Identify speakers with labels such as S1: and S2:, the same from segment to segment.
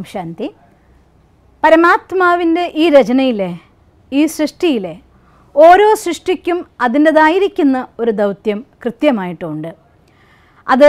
S1: ഓം ശാന്തി പരമാത്മാവിൻ്റെ ഈ രചനയിലെ ഈ സൃഷ്ടിയിലെ ഓരോ സൃഷ്ടിക്കും അതിൻ്റെതായിരിക്കുന്ന ഒരു ദൗത്യം കൃത്യമായിട്ടുണ്ട് അത്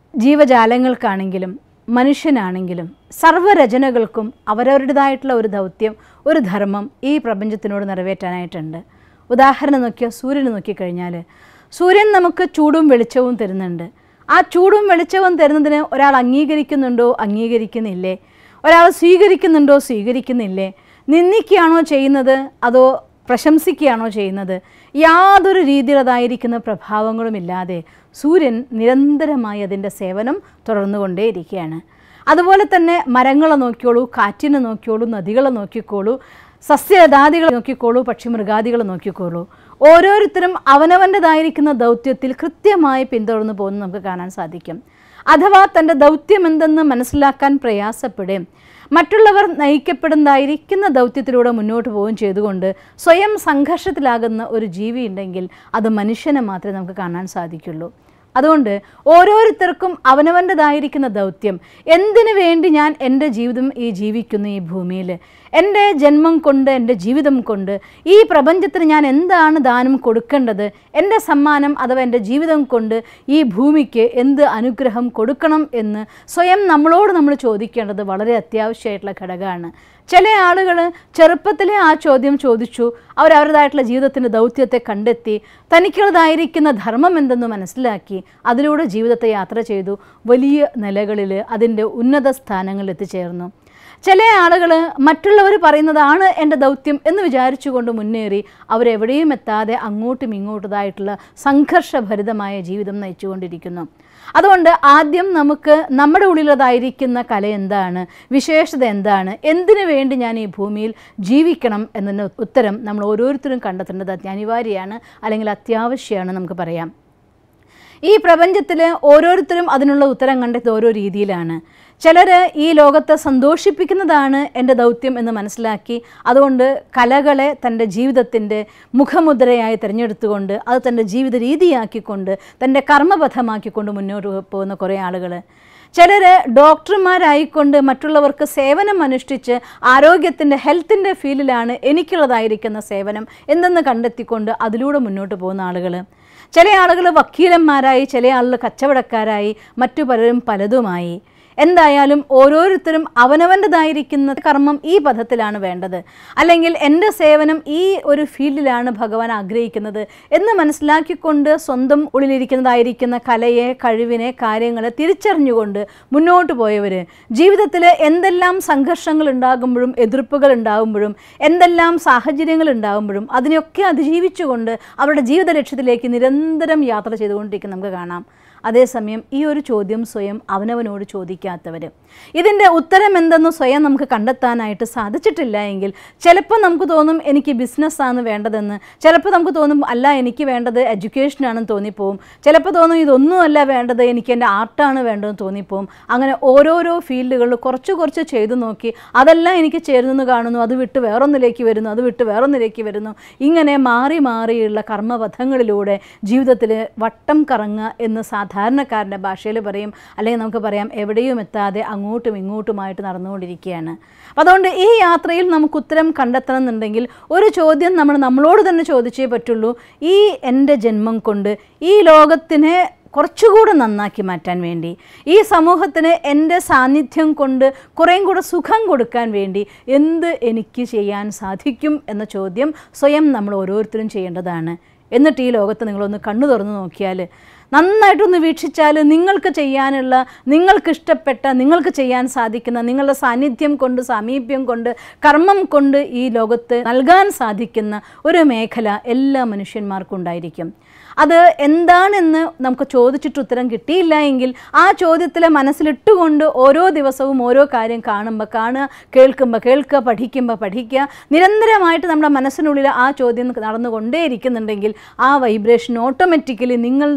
S1: ജീവജാലങ്ങൾക്കാണെങ്കിലും മനുഷ്യനാണെങ്കിലും സർവ്വരചനകൾക്കും അവരവരുടേതായിട്ടുള്ള ഒരു ദൗത്യം ഒരു ധർമ്മം ഈ പ്രപഞ്ചത്തിനോട് നിറവേറ്റാനായിട്ടുണ്ട് ഉദാഹരണം നോക്കിയാൽ സൂര്യനെ നോക്കിക്കഴിഞ്ഞാൽ സൂര്യൻ നമുക്ക് ചൂടും വെളിച്ചവും തരുന്നുണ്ട് ആ ചൂടും വെളിച്ചവും തരുന്നതിന് ഒരാൾ അംഗീകരിക്കുന്നുണ്ടോ അംഗീകരിക്കുന്നില്ലേ ഒരാൾ സ്വീകരിക്കുന്നുണ്ടോ സ്വീകരിക്കുന്നില്ലേ നിന്ദിക്കുകയാണോ ചെയ്യുന്നത് അതോ പ്രശംസിക്കുകയാണോ ചെയ്യുന്നത് യാതൊരു രീതിയിലതായിരിക്കുന്ന പ്രഭാവങ്ങളുമില്ലാതെ സൂര്യൻ നിരന്തരമായി അതിൻ്റെ സേവനം തുടർന്നുകൊണ്ടേയിരിക്കുകയാണ് അതുപോലെ തന്നെ മരങ്ങളെ നോക്കിക്കോളൂ കാറ്റിനെ നോക്കിക്കോളൂ നദികളെ നോക്കിക്കോളൂ സസ്യലതാദികളെ നോക്കിക്കോളൂ പക്ഷിമൃഗാദികളെ നോക്കിക്കോളൂ ഓരോരുത്തരും അവനവൻ്റെതായിരിക്കുന്ന ദൗത്യത്തിൽ കൃത്യമായി പിന്തുടർന്നു പോകുന്നത് നമുക്ക് കാണാൻ സാധിക്കും അഥവാ തൻ്റെ ദൗത്യം എന്തെന്ന് മനസ്സിലാക്കാൻ പ്രയാസപ്പെടുകയും മറ്റുള്ളവർ നയിക്കപ്പെടുന്നതായിരിക്കുന്ന ദൗത്യത്തിലൂടെ മുന്നോട്ട് പോവുകയും ചെയ്തുകൊണ്ട് സ്വയം സംഘർഷത്തിലാകുന്ന ഒരു ജീവി ഉണ്ടെങ്കിൽ അത് മനുഷ്യനെ മാത്രമേ നമുക്ക് കാണാൻ സാധിക്കുള്ളൂ അതുകൊണ്ട് ഓരോരുത്തർക്കും അവനവൻ്റെതായിരിക്കുന്ന ദൗത്യം എന്തിനു വേണ്ടി ഞാൻ എൻ്റെ ജീവിതം ഈ ജീവിക്കുന്നു ഈ ഭൂമിയിൽ എൻ്റെ ജന്മം കൊണ്ട് എൻ്റെ ജീവിതം കൊണ്ട് ഈ പ്രപഞ്ചത്തിന് ഞാൻ എന്താണ് ദാനം കൊടുക്കേണ്ടത് എൻ്റെ സമ്മാനം അഥവാ എൻ്റെ ജീവിതം കൊണ്ട് ഈ ഭൂമിക്ക് എന്ത് അനുഗ്രഹം കൊടുക്കണം എന്ന് സ്വയം നമ്മളോട് നമ്മൾ ചോദിക്കേണ്ടത് വളരെ അത്യാവശ്യമായിട്ടുള്ള ഘടകമാണ് ചില ആളുകൾ ചെറുപ്പത്തിലെ ആ ചോദ്യം ചോദിച്ചു അവർ അവരുടേതായിട്ടുള്ള ജീവിതത്തിൻ്റെ ദൗത്യത്തെ കണ്ടെത്തി തനിക്കുള്ളതായിരിക്കുന്ന ധർമ്മം എന്തെന്ന് മനസ്സിലാക്കി അതിലൂടെ ജീവിതത്തെ യാത്ര ചെയ്തു വലിയ നിലകളിൽ അതിൻ്റെ ഉന്നത സ്ഥാനങ്ങളിൽ എത്തിച്ചേർന്നു ചില ആളുകൾ മറ്റുള്ളവർ പറയുന്നതാണ് എൻ്റെ ദൗത്യം എന്ന് വിചാരിച്ചുകൊണ്ട് മുന്നേറി അവരെവിടെയും എത്താതെ അങ്ങോട്ടും ഇങ്ങോട്ടുതായിട്ടുള്ള സംഘർഷഭരിതമായ ജീവിതം നയിച്ചുകൊണ്ടിരിക്കുന്നു അതുകൊണ്ട് ആദ്യം നമുക്ക് നമ്മുടെ ഉള്ളിലതായിരിക്കുന്ന കല എന്താണ് വിശേഷത എന്താണ് എന്തിനു വേണ്ടി ഞാൻ ഈ ഭൂമിയിൽ ജീവിക്കണം എന്നതിന് ഉത്തരം നമ്മൾ ഓരോരുത്തരും കണ്ടെത്തേണ്ടത് അനിവാര്യമാണ് അല്ലെങ്കിൽ അത്യാവശ്യമാണ് നമുക്ക് പറയാം ഈ പ്രപഞ്ചത്തിൽ ഓരോരുത്തരും അതിനുള്ള ഉത്തരം കണ്ടെത്തി ഓരോ രീതിയിലാണ് ചിലർ ഈ ലോകത്തെ സന്തോഷിപ്പിക്കുന്നതാണ് എൻ്റെ ദൗത്യം എന്ന് മനസ്സിലാക്കി അതുകൊണ്ട് കലകളെ തൻ്റെ ജീവിതത്തിൻ്റെ മുഖമുദ്രയായി തിരഞ്ഞെടുത്തുകൊണ്ട് അത് തൻ്റെ ജീവിത രീതിയാക്കിക്കൊണ്ട് തൻ്റെ കർമ്മപഥമാക്കിക്കൊണ്ട് മുന്നോട്ട് പോകുന്ന കുറേ ആളുകൾ ചിലർ ഡോക്ടർമാരായിക്കൊണ്ട് മറ്റുള്ളവർക്ക് സേവനം അനുഷ്ഠിച്ച് ആരോഗ്യത്തിൻ്റെ ഹെൽത്തിൻ്റെ ഫീൽഡിലാണ് എനിക്കുള്ളതായിരിക്കുന്ന സേവനം എന്തെന്ന് കണ്ടെത്തിക്കൊണ്ട് അതിലൂടെ മുന്നോട്ട് പോകുന്ന ആളുകൾ ചില ആളുകൾ വക്കീലന്മാരായി ചില ആളുകൾ കച്ചവടക്കാരായി മറ്റു പലരും പലതുമായി എന്തായാലും ഓരോരുത്തരും അവനവൻ്റെതായിരിക്കുന്ന കർമ്മം ഈ പദത്തിലാണ് വേണ്ടത് അല്ലെങ്കിൽ എൻ്റെ സേവനം ഈ ഒരു ഫീൽഡിലാണ് ഭഗവാൻ ആഗ്രഹിക്കുന്നത് എന്ന് മനസ്സിലാക്കിക്കൊണ്ട് സ്വന്തം ഉള്ളിലിരിക്കുന്നതായിരിക്കുന്ന കലയെ കഴിവിനെ കാര്യങ്ങളെ തിരിച്ചറിഞ്ഞുകൊണ്ട് മുന്നോട്ട് പോയവർ ജീവിതത്തിൽ എന്തെല്ലാം സംഘർഷങ്ങൾ ഉണ്ടാകുമ്പോഴും എതിർപ്പുകൾ ഉണ്ടാകുമ്പോഴും എന്തെല്ലാം സാഹചര്യങ്ങൾ ഉണ്ടാകുമ്പോഴും അതിനെയൊക്കെ അതിജീവിച്ചുകൊണ്ട് അവരുടെ ജീവിത ലക്ഷ്യത്തിലേക്ക് നിരന്തരം യാത്ര ചെയ്തുകൊണ്ടിരിക്കുന്ന നമുക്ക് കാണാം അതേസമയം ഈ ഒരു ചോദ്യം സ്വയം അവനവനോട് ചോദിക്കാത്തവർ ഇതിൻ്റെ ഉത്തരം എന്തെന്ന് സ്വയം നമുക്ക് കണ്ടെത്താനായിട്ട് സാധിച്ചിട്ടില്ല എങ്കിൽ ചിലപ്പോൾ നമുക്ക് തോന്നും എനിക്ക് ബിസിനസ്സാണ് വേണ്ടതെന്ന് ചിലപ്പോൾ നമുക്ക് തോന്നും അല്ല എനിക്ക് വേണ്ടത് എഡ്യൂക്കേഷനാണെന്ന് തോന്നിപ്പോവും ചിലപ്പോൾ തോന്നും ഇതൊന്നുമല്ല വേണ്ടത് എനിക്ക് എൻ്റെ ആർട്ടാണ് വേണ്ടതെന്ന് തോന്നിപ്പോവും അങ്ങനെ ഓരോരോ ഫീൽഡുകളിൽ കുറച്ച് കുറച്ച് ചെയ്തു നോക്കി അതെല്ലാം എനിക്ക് ചേരുന്നെന്ന് കാണുന്നു അത് വിട്ട് വേറൊന്നിലേക്ക് വരുന്നു അത് വിട്ട് വേറൊന്നിലേക്ക് വരുന്നു ഇങ്ങനെ മാറി മാറിയുള്ള കർമ്മപഥങ്ങളിലൂടെ ജീവിതത്തിൽ വട്ടം കറങ്ങുക എന്ന് സാധാരണക്കാരൻ്റെ ഭാഷയിൽ പറയും അല്ലെങ്കിൽ നമുക്ക് പറയാം എവിടെയും എത്താതെ അങ്ങോട്ടും ഇങ്ങോട്ടുമായിട്ട് നടന്നുകൊണ്ടിരിക്കുകയാണ് അപ്പോൾ അതുകൊണ്ട് ഈ യാത്രയിൽ നമുക്ക് ഉത്തരം കണ്ടെത്തണം എന്നുണ്ടെങ്കിൽ ഒരു ചോദ്യം നമ്മൾ നമ്മളോട് തന്നെ ചോദിച്ചേ പറ്റുള്ളൂ ഈ എൻ്റെ ജന്മം കൊണ്ട് ഈ ലോകത്തിനെ കുറച്ചുകൂടെ നന്നാക്കി മാറ്റാൻ വേണ്ടി ഈ സമൂഹത്തിന് എൻ്റെ സാന്നിധ്യം കൊണ്ട് കുറേയും കൂടെ സുഖം കൊടുക്കാൻ വേണ്ടി എന്ത് എനിക്ക് ചെയ്യാൻ സാധിക്കും എന്ന ചോദ്യം സ്വയം നമ്മൾ ഓരോരുത്തരും ചെയ്യേണ്ടതാണ് എന്നിട്ട് ഈ ലോകത്ത് നിങ്ങളൊന്ന് കണ്ണു തുറന്ന് നോക്കിയാൽ നന്നായിട്ടൊന്ന് വീക്ഷിച്ചാൽ നിങ്ങൾക്ക് ചെയ്യാനുള്ള നിങ്ങൾക്ക് ഇഷ്ടപ്പെട്ട നിങ്ങൾക്ക് ചെയ്യാൻ സാധിക്കുന്ന നിങ്ങളുടെ സാന്നിധ്യം കൊണ്ട് സാമീപ്യം കൊണ്ട് കർമ്മം കൊണ്ട് ഈ ലോകത്ത് നൽകാൻ സാധിക്കുന്ന ഒരു മേഖല എല്ലാ മനുഷ്യന്മാർക്കും ഉണ്ടായിരിക്കും അത് എന്താണെന്ന് നമുക്ക് ചോദിച്ചിട്ട് ഉത്തരം കിട്ടിയില്ല എങ്കിൽ ആ ചോദ്യത്തിലെ മനസ്സിലിട്ടുകൊണ്ട് ഓരോ ദിവസവും ഓരോ കാര്യം കാണുമ്പോൾ കാണുക കേൾക്കുമ്പോൾ കേൾക്കുക പഠിക്കുമ്പോൾ പഠിക്കുക നിരന്തരമായിട്ട് നമ്മുടെ മനസ്സിനുള്ളിൽ ആ ചോദ്യം നടന്നുകൊണ്ടേയിരിക്കുന്നുണ്ടെങ്കിൽ ആ വൈബ്രേഷൻ ഓട്ടോമാറ്റിക്കലി നിങ്ങളുടെ ഫീൽഡിൽ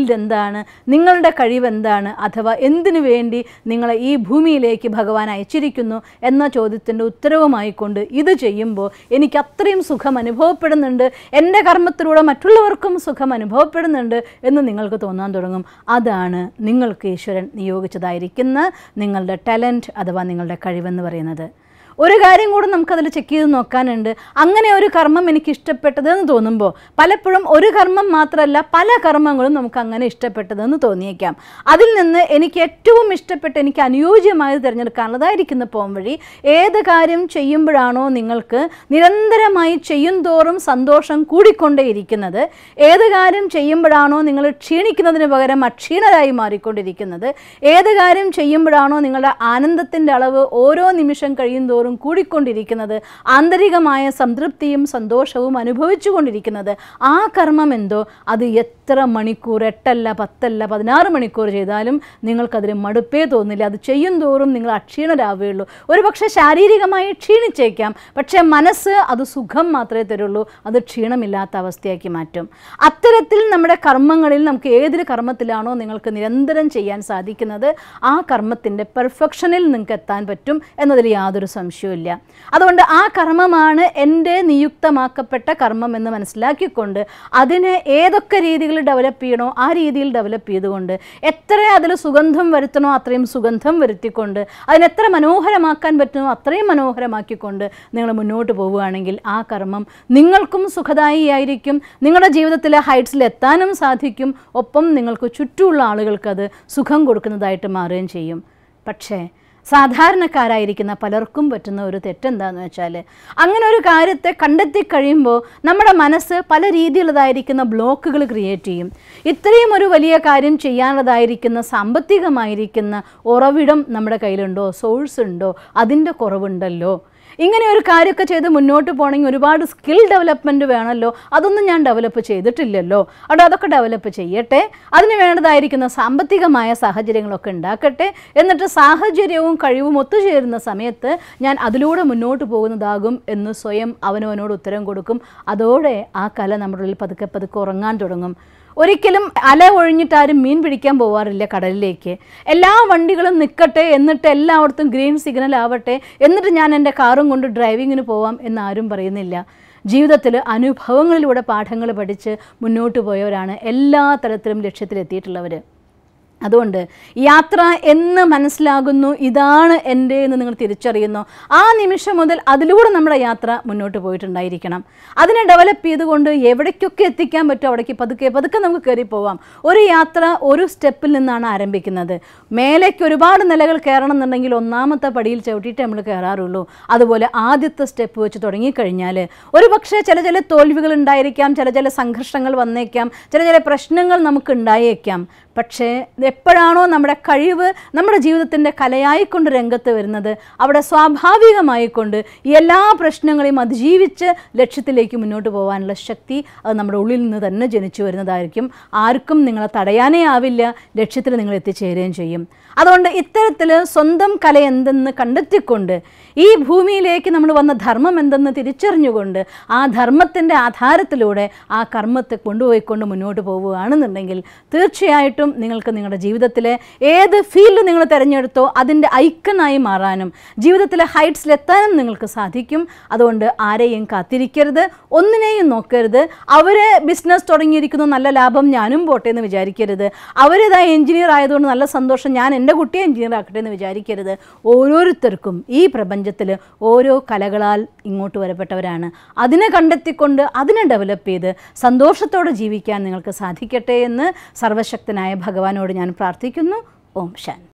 S1: ഫീൽഡ് എന്താണ് നിങ്ങളുടെ കഴിവ് എന്താണ് അഥവാ എന്തിനു വേണ്ടി നിങ്ങളെ ഈ ഭൂമിയിലേക്ക് ഭഗവാൻ അയച്ചിരിക്കുന്നു എന്ന ചോദ്യത്തിൻ്റെ ഉത്തരവുമായിക്കൊണ്ട് ഇത് ചെയ്യുമ്പോൾ എനിക്ക് അത്രയും സുഖം അനുഭവപ്പെടുന്നുണ്ട് എൻ്റെ കർമ്മത്തിലൂടെ മറ്റുള്ളവർക്കും സുഖം അനുഭവപ്പെടുന്നുണ്ട് എന്ന് നിങ്ങൾക്ക് തോന്നാൻ തുടങ്ങും അതാണ് നിങ്ങൾക്ക് ഈശ്വരൻ നിയോഗിച്ചതായിരിക്കുന്ന നിങ്ങളുടെ ടാലൻറ്റ് അഥവാ നിങ്ങളുടെ കഴിവെന്ന് പറയുന്നത് ഒരു കാര്യം കൂടെ നമുക്കതിൽ ചെക്ക് ചെയ്ത് നോക്കാനുണ്ട് അങ്ങനെ ഒരു കർമ്മം എനിക്ക് ഇഷ്ടപ്പെട്ടതെന്ന് തോന്നുമ്പോൾ പലപ്പോഴും ഒരു കർമ്മം മാത്രമല്ല പല കർമ്മങ്ങളും നമുക്ക് അങ്ങനെ ഇഷ്ടപ്പെട്ടതെന്ന് തോന്നിയേക്കാം അതിൽ നിന്ന് എനിക്ക് ഏറ്റവും ഇഷ്ടപ്പെട്ട് എനിക്ക് അനുയോജ്യമായത് തിരഞ്ഞെടുക്കാനുള്ളതായിരിക്കുന്ന പോം വഴി ഏത് കാര്യം ചെയ്യുമ്പോഴാണോ നിങ്ങൾക്ക് നിരന്തരമായി ചെയ്യും തോറും സന്തോഷം കൂടിക്കൊണ്ടേയിരിക്കുന്നത് ഏത് കാര്യം ചെയ്യുമ്പോഴാണോ നിങ്ങൾ ക്ഷീണിക്കുന്നതിന് പകരം അക്ഷീണരായി മാറിക്കൊണ്ടിരിക്കുന്നത് ഏത് കാര്യം ചെയ്യുമ്പോഴാണോ നിങ്ങളുടെ ആനന്ദത്തിൻ്റെ അളവ് ഓരോ നിമിഷം കഴിയും തോറും കൂടിക്കൊണ്ടിരിക്കുന്നത് ആന്തരികമായ സംതൃപ്തിയും സന്തോഷവും അനുഭവിച്ചു കൊണ്ടിരിക്കുന്നത് ആ കർമ്മം എന്തോ അത് എത്ര മണിക്കൂർ എട്ടല്ല പത്തല്ല പതിനാറ് മണിക്കൂർ ചെയ്താലും നിങ്ങൾക്കതിന് മടുപ്പേ തോന്നില്ല അത് ചെയ്യും തോറും നിങ്ങൾ അക്ഷീണരാവുകയുള്ളൂ ഒരു പക്ഷേ ശാരീരികമായി ക്ഷീണിച്ചേക്കാം പക്ഷേ മനസ്സ് അത് സുഖം മാത്രമേ തരുള്ളൂ അത് ക്ഷീണമില്ലാത്ത അവസ്ഥയാക്കി മാറ്റും അത്തരത്തിൽ നമ്മുടെ കർമ്മങ്ങളിൽ നമുക്ക് ഏതൊരു കർമ്മത്തിലാണോ നിങ്ങൾക്ക് നിരന്തരം ചെയ്യാൻ സാധിക്കുന്നത് ആ കർമ്മത്തിൻ്റെ പെർഫെക്ഷനിൽ നിങ്ങൾക്ക് എത്താൻ പറ്റും എന്നതിൽ യാതൊരു സംശയവുമില്ല അതുകൊണ്ട് ആ കർമ്മമാണ് എൻ്റെ നിയുക്തമാക്കപ്പെട്ട കർമ്മം എന്ന് മനസ്സിലാക്കിക്കൊണ്ട് അതിനെ ഏതൊക്കെ രീതിയിൽ ഡെവലപ്പ് ചെയ്യണോ ആ രീതിയിൽ ഡെവലപ്പ് ചെയ്തുകൊണ്ട് എത്ര അതിൽ സുഗന്ധം വരുത്തണോ അത്രയും സുഗന്ധം വരുത്തിക്കൊണ്ട് അതിനെത്ര മനോഹരമാക്കാൻ പറ്റുമോ അത്രയും മനോഹരമാക്കിക്കൊണ്ട് നിങ്ങൾ മുന്നോട്ട് പോവുകയാണെങ്കിൽ ആ കർമ്മം നിങ്ങൾക്കും സുഖദായിയായിരിക്കും നിങ്ങളുടെ ജീവിതത്തിലെ ഹൈറ്റ്സിൽ എത്താനും സാധിക്കും ഒപ്പം നിങ്ങൾക്ക് ചുറ്റുമുള്ള ആളുകൾക്ക് അത് സുഖം കൊടുക്കുന്നതായിട്ട് മാറുകയും ചെയ്യും പക്ഷേ സാധാരണക്കാരായിരിക്കുന്ന പലർക്കും പറ്റുന്ന ഒരു തെറ്റെന്താണെന്ന് വെച്ചാൽ അങ്ങനെ ഒരു കാര്യത്തെ കണ്ടെത്തി കഴിയുമ്പോൾ നമ്മുടെ മനസ്സ് പല രീതിയിലുള്ളതായിരിക്കുന്ന ബ്ലോക്കുകൾ ക്രിയേറ്റ് ചെയ്യും ഇത്രയും ഒരു വലിയ കാര്യം ചെയ്യാനുള്ളതായിരിക്കുന്ന സാമ്പത്തികമായിരിക്കുന്ന ഉറവിടം നമ്മുടെ കയ്യിലുണ്ടോ സോഴ്സ് ഉണ്ടോ അതിൻ്റെ കുറവുണ്ടല്ലോ ഇങ്ങനെ ഒരു കാര്യമൊക്കെ ചെയ്ത് മുന്നോട്ട് പോകണമെങ്കിൽ ഒരുപാട് സ്കിൽ ഡെവലപ്മെൻറ്റ് വേണമല്ലോ അതൊന്നും ഞാൻ ഡെവലപ്പ് ചെയ്തിട്ടില്ലല്ലോ അവിടെ അതൊക്കെ ഡെവലപ്പ് ചെയ്യട്ടെ അതിന് വേണ്ടതായിരിക്കുന്ന സാമ്പത്തികമായ സാഹചര്യങ്ങളൊക്കെ ഉണ്ടാക്കട്ടെ എന്നിട്ട് സാഹചര്യവും കഴിവും ഒത്തുചേരുന്ന സമയത്ത് ഞാൻ അതിലൂടെ മുന്നോട്ട് പോകുന്നതാകും എന്ന് സ്വയം അവനവനോട് ഉത്തരം കൊടുക്കും അതോടെ ആ കല നമ്മുടെ ഉള്ളിൽ പതുക്കെ പതുക്കെ ഉറങ്ങാൻ തുടങ്ങും ഒരിക്കലും അല ഒഴിഞ്ഞിട്ട് ആരും മീൻ പിടിക്കാൻ പോവാറില്ല കടലിലേക്ക് എല്ലാ വണ്ടികളും നിൽക്കട്ടെ എന്നിട്ട് എല്ലായിടത്തും ഗ്രീൻ സിഗ്നൽ ആവട്ടെ എന്നിട്ട് ഞാൻ എൻ്റെ കാറും കൊണ്ട് ഡ്രൈവിങ്ങിന് പോവാം എന്ന് ആരും പറയുന്നില്ല ജീവിതത്തിൽ അനുഭവങ്ങളിലൂടെ പാഠങ്ങൾ പഠിച്ച് മുന്നോട്ട് പോയവരാണ് എല്ലാ തരത്തിലും ലക്ഷ്യത്തിലെത്തിയിട്ടുള്ളവർ അതുകൊണ്ട് യാത്ര എന്ന് മനസ്സിലാകുന്നു ഇതാണ് എൻ്റെ എന്ന് നിങ്ങൾ തിരിച്ചറിയുന്നു ആ നിമിഷം മുതൽ അതിലൂടെ നമ്മുടെ യാത്ര മുന്നോട്ട് പോയിട്ടുണ്ടായിരിക്കണം അതിനെ ഡെവലപ്പ് ചെയ്തുകൊണ്ട് എവിടേക്കൊക്കെ എത്തിക്കാൻ പറ്റുമോ അവിടേക്ക് പതുക്കെ പതുക്കെ നമുക്ക് കയറി പോവാം ഒരു യാത്ര ഒരു സ്റ്റെപ്പിൽ നിന്നാണ് ആരംഭിക്കുന്നത് മേലേക്ക് ഒരുപാട് നിലകൾ കയറണം എന്നുണ്ടെങ്കിൽ ഒന്നാമത്തെ പടിയിൽ ചവിട്ടിയിട്ട് നമ്മൾ കയറാറുള്ളൂ അതുപോലെ ആദ്യത്തെ സ്റ്റെപ്പ് വെച്ച് തുടങ്ങിക്കഴിഞ്ഞാൽ ഒരു പക്ഷേ ചില ചില തോൽവികൾ ഉണ്ടായിരിക്കാം ചില ചില സംഘർഷങ്ങൾ വന്നേക്കാം ചില ചില പ്രശ്നങ്ങൾ നമുക്ക് ഉണ്ടായേക്കാം പക്ഷേ എപ്പോഴാണോ നമ്മുടെ കഴിവ് നമ്മുടെ ജീവിതത്തിൻ്റെ കലയായിക്കൊണ്ട് രംഗത്ത് വരുന്നത് അവിടെ സ്വാഭാവികമായിക്കൊണ്ട് ഈ എല്ലാ പ്രശ്നങ്ങളെയും അതിജീവിച്ച് ലക്ഷ്യത്തിലേക്ക് മുന്നോട്ട് പോകാനുള്ള ശക്തി അത് നമ്മുടെ ഉള്ളിൽ നിന്ന് തന്നെ ജനിച്ചു വരുന്നതായിരിക്കും ആർക്കും നിങ്ങളെ തടയാനേ ആവില്ല ലക്ഷ്യത്തിൽ നിങ്ങൾ എത്തിച്ചേരുകയും ചെയ്യും അതുകൊണ്ട് ഇത്തരത്തിൽ സ്വന്തം കല എന്തെന്ന് കണ്ടെത്തിക്കൊണ്ട് ഈ ഭൂമിയിലേക്ക് നമ്മൾ വന്ന ധർമ്മം എന്തെന്ന് തിരിച്ചറിഞ്ഞുകൊണ്ട് ആ ധർമ്മത്തിൻ്റെ ആധാരത്തിലൂടെ ആ കർമ്മത്തെ കൊണ്ടുപോയിക്കൊണ്ട് മുന്നോട്ട് പോവുകയാണെന്നുണ്ടെങ്കിൽ തീർച്ചയായിട്ടും നിങ്ങൾക്ക് നിങ്ങളുടെ ജീവിതത്തിലെ ഏത് ഫീൽഡ് നിങ്ങൾ തിരഞ്ഞെടുത്തോ അതിൻ്റെ ഐക്കണായി മാറാനും ജീവിതത്തിലെ ഹൈറ്റ്സിലെത്താനും നിങ്ങൾക്ക് സാധിക്കും അതുകൊണ്ട് ആരെയും കാത്തിരിക്കരുത് ഒന്നിനെയും നോക്കരുത് അവർ ബിസിനസ് തുടങ്ങിയിരിക്കുന്നു നല്ല ലാഭം ഞാനും പോട്ടെ എന്ന് വിചാരിക്കരുത് അവരിതാ എഞ്ചിനീയർ ആയതുകൊണ്ട് നല്ല സന്തോഷം ഞാൻ എൻ്റെ കുട്ടിയെ എഞ്ചിനീയർ ആക്കട്ടെ എന്ന് വിചാരിക്കരുത് ഓരോരുത്തർക്കും ഈ പ്രപഞ്ചത്തിൽ ഓരോ കലകളാൽ ഇങ്ങോട്ട് വരപ്പെട്ടവരാണ് അതിനെ കണ്ടെത്തിക്കൊണ്ട് അതിനെ ഡെവലപ്പ് ചെയ്ത് സന്തോഷത്തോടെ ജീവിക്കാൻ നിങ്ങൾക്ക് സാധിക്കട്ടെ എന്ന് സർവശക്തനായ ഭഗവാനോട് ഞാൻ പ്രാർത്ഥിക്കുന്നു ഓം ശാന്തി